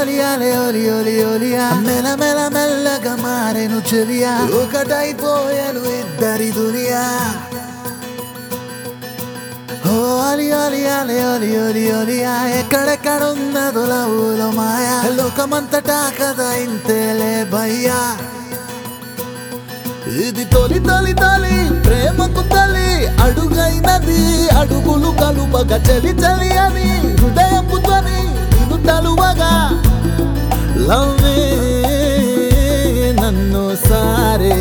ఒలియాలే ఒలి ఒలి ఒలియా మెల మెల మెల్లగా మారెను చెలియా ఒకటైపోయాను ఇద్దరి దునియా ఓ అలి అలి అలి అలి అలి అలియా ఎక్కడెక్కడ ఉన్నదో లవులో మాయా లోకమంతటా కదా ఇంతేలే భయ్యా ఇది తొలి తొలి తొలి ప్రేమకు తల్లి అడుగైనది అడుగులు కలుపగా చలి చలి అని హృదయపు ధ్వని నిన్ను తలువగా లవ్వే నన్ను సారే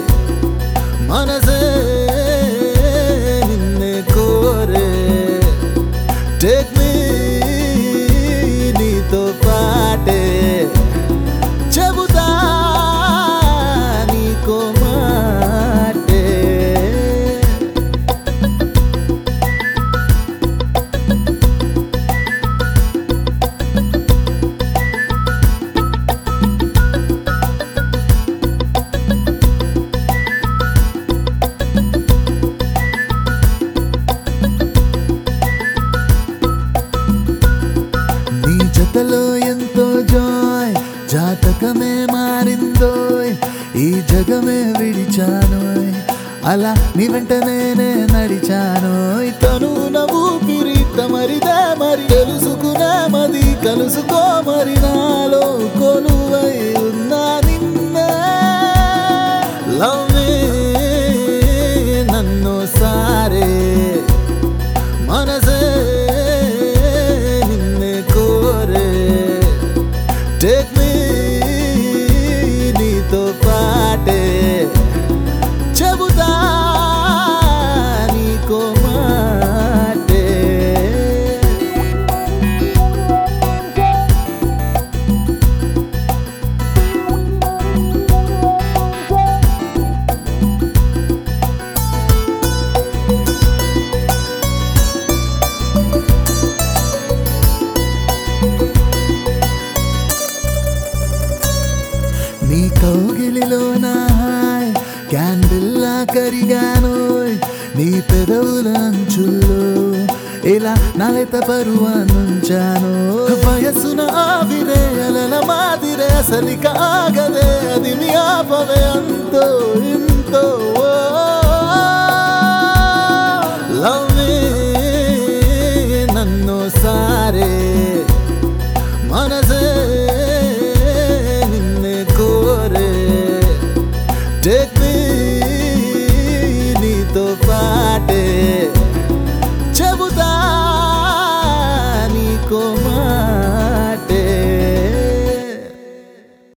మనసే నిన్నే కోరే టేక్ మీ నీతో పాటే చెబుతా నీకో మాటే నీ జతలో ఎంతో జాయ్ జాతకమే మారిందోయ్ ఈ జగమే విడిచానోయ్ అలా నీ వెంట నేనే నడిచానోయ్ తను నవ్వు పిరిత మరిదే మరి తెలుసుకునే మది కలుసుకో మరి నాలో కొలువై ఉన్నా నిన్నే లవ్వే నన్ను సారే మనసే నిన్నే కోరే టేక్ మీ నీతో పాటే చెబుతా నీకో మాటే నీ కౌగిలిలో నా హాయ్ క్యాండిల్లా కరిగానోయ్ నీ పెదవుల అంచుల్లో ఇలా నలత పరువానుంచాను వయసున ఆవిరే అలల మాదిరే అసలిక ఆగదే అది మీ ఆపవే అంతో ఇంతో ఓ. లవ్వే నన్ను సారే మనసే నిన్నే కోరే టేక్ మీ నీతో పాటే